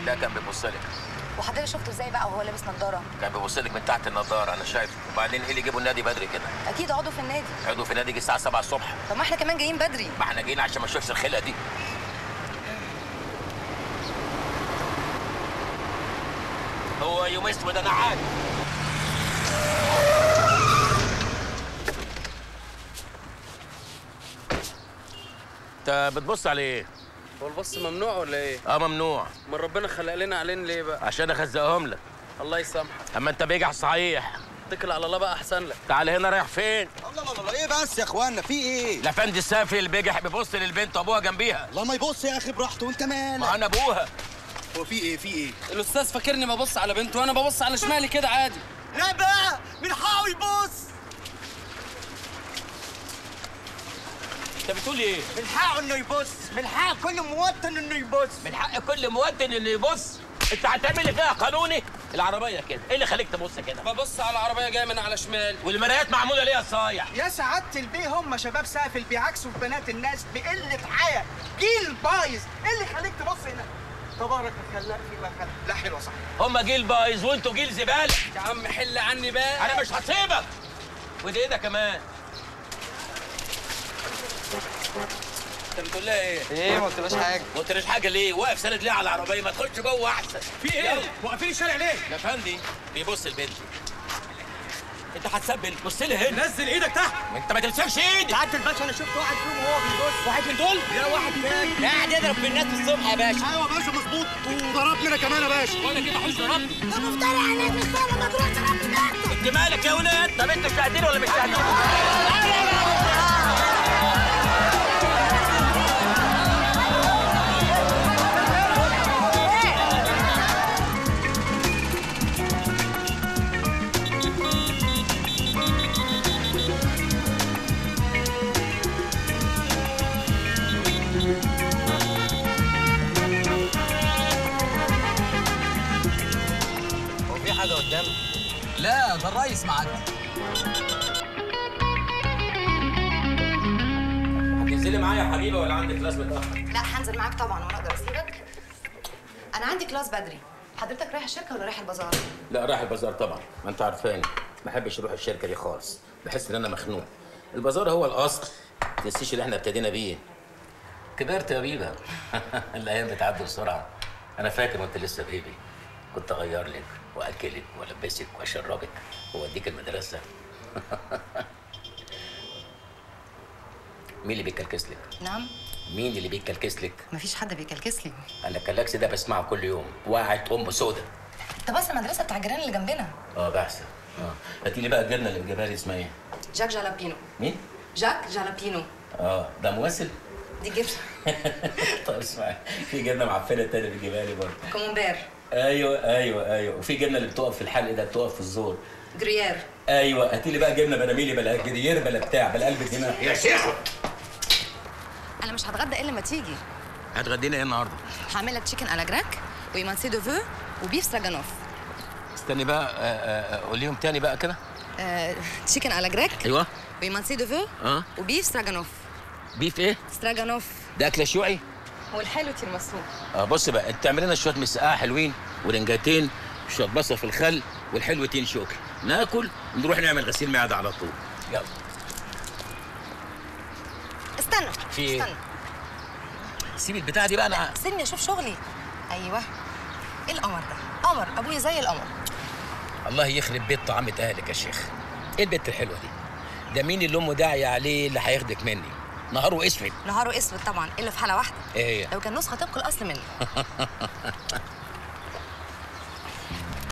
لا كان بيبص لك وحضرتك شفته ازاي بقى وهو لابس نظاره كان بيبص لك من تحت النضاره انا شايف وبعدين ايه اللي جابوا النادي بدري كده اكيد عضو في النادي عضو في نادي يجي الساعه 7 الصبح طب ما احنا كمان جايين بدري ما احنا جايين عشان ما نشوفش الخلقه دي هو يوم اسود انا عارف انت بتبص على ايه؟ هو البص ممنوع ولا ايه؟ اه ممنوع ما ربنا خلق لنا علينا ليه بقى؟ عشان اخزقهم لك الله يسامحك اما انت بيجع صحيح اتكل على الله بقى احسن لك تعال هنا رايح فين؟ الله الله الله ايه بس يا اخوانا في ايه؟ الافندي السافي اللي بيجح بيبص للبنت وابوها جنبيها الله ما يبص يا اخي براحته وانت مالك؟ ما انا ابوها هو في ايه في ايه؟ الاستاذ فاكرني ببص على بنته وانا ببص على شمالي كده عادي لا بقى من حقه يبص انت بتقول ايه؟ من حقه انه يبص من حق كل مواطن انه يبص من حق كل مواطن اللي يبص انت هتعمل لي فيها قانوني العربيه كده ايه اللي خليك تبص كده ببص على العربيه جايه من على شمالي والمرايات معموله ليه يا صايع يا سعادة البيه هم شباب سافل بيعكسوا في بنات الناس بقلة حياة جيل بايظ ايه اللي يخليك تبص هنا تبارك الخلاق فيما خلق لا حلوة صح هما جيل بايظ وانتوا جيل زباله يا عم حل عني بقى انا مش هسيبك ودي ايه ده كمان انت بتقول لها ايه؟ ايه ما قلتلاش حاجه ما قلتليش حاجه ليه؟ واقف سند ليه على العربيه؟ ما تخش جوه احسن في ايه؟ واقفين الشارع ليه؟ يا فندي بيبص لبنتي انت هتسبل بص لي هنا نزل ايدك تحت ما انت ما تمسكش ايدي سعادة الباشا انا شفت واحد فيهم وهو بيبص واحد من دول لا واحد تاني قاعد يضرب في الناس الصبح يا باشا ايوه يا باشا مظبوط وضربني انا كمان يا باشا وانا كده حوش ضربني انت مالك يا ولاد طب انت شاهدين ولا مش شاهدين هو في حاجة قدامك؟ لا ده الريس معدي هتنزلي معايا يا حبيبه ولا عندك كلاس متاخر لا هنزل معاك طبعا وانا اقدر اسيبك انا عندي كلاس بدري حضرتك رايح الشركه ولا رايح البازار لا رايح البازار طبعا ما انت عارفاني ما بحبش اروح الشركه دي خالص بحس ان انا مخنوق البازار هو الاصل ما تنسيش اللي احنا ابتدينا بيه كبرت يا بيبه الايام بتعدي بسرعه انا فاكر وانت لسه بيبي كنت اغير لك واكلك والبسك واشربك واوديك المدرسه مين اللي بيكلكس لك نعم مين اللي بيكلكس لك مفيش حد بيكلكس لي انا الكلاكس ده بسمعه كل يوم وقعت ام سودا ده بس المدرسه بتاع الجيران اللي جنبنا اه بحسن اه هاتي لي بقى الجبنه اللي بجيبها لي اسمها ايه جاك جالابينو مين جاك جالابينو اه ده ممثل دي جبنه طب اسمعي في جبنه معفنه تانية بتجيبها لي برضه كومبير ايوه ايوه ايوه وفي جبنه اللي بتقف في الحلق ده بتقف في الزور جريير ايوه هاتي لي بقى جبنه بناميلي بلا جدير بلا بتاع بلا قلب الدماغ يا شيخ انا مش هتغدى الا لما تيجي هتغدينا ايه النهارده هعمل لك تشيكن على جراك ويمانسي دو فو وبيف ستراجانوف استني بقى آه، آه، آه، قوليهم تاني بقى كده آه، تشيكن على جراك ايوه ويمانسي دو فو اه وبيف ستراجانوف بيف ايه ستراجانوف ده اكل شيوعي والحلو تيرماسو اه بص بقى انت تعمل لنا شويه مسقعه حلوين ورنجتين شويه بصل في الخل والحلوتين شوكي ناكل ونروح نعمل غسيل معده على طول يلا استنى في إيه؟ استنى سيب البتاعه دي بقى انا سيبني اشوف شغلي ايوه ايه القمر ده قمر ابويا زي القمر الله يخرب بيت طعامة اهلك يا شيخ ايه البت الحلوه دي ده مين اللي امه داعيه عليه اللي هياخدك مني نهاره اسود نهاره اسود طبعا الا في حاله واحده ايه هي لو كان نسخه طبق الاصل منه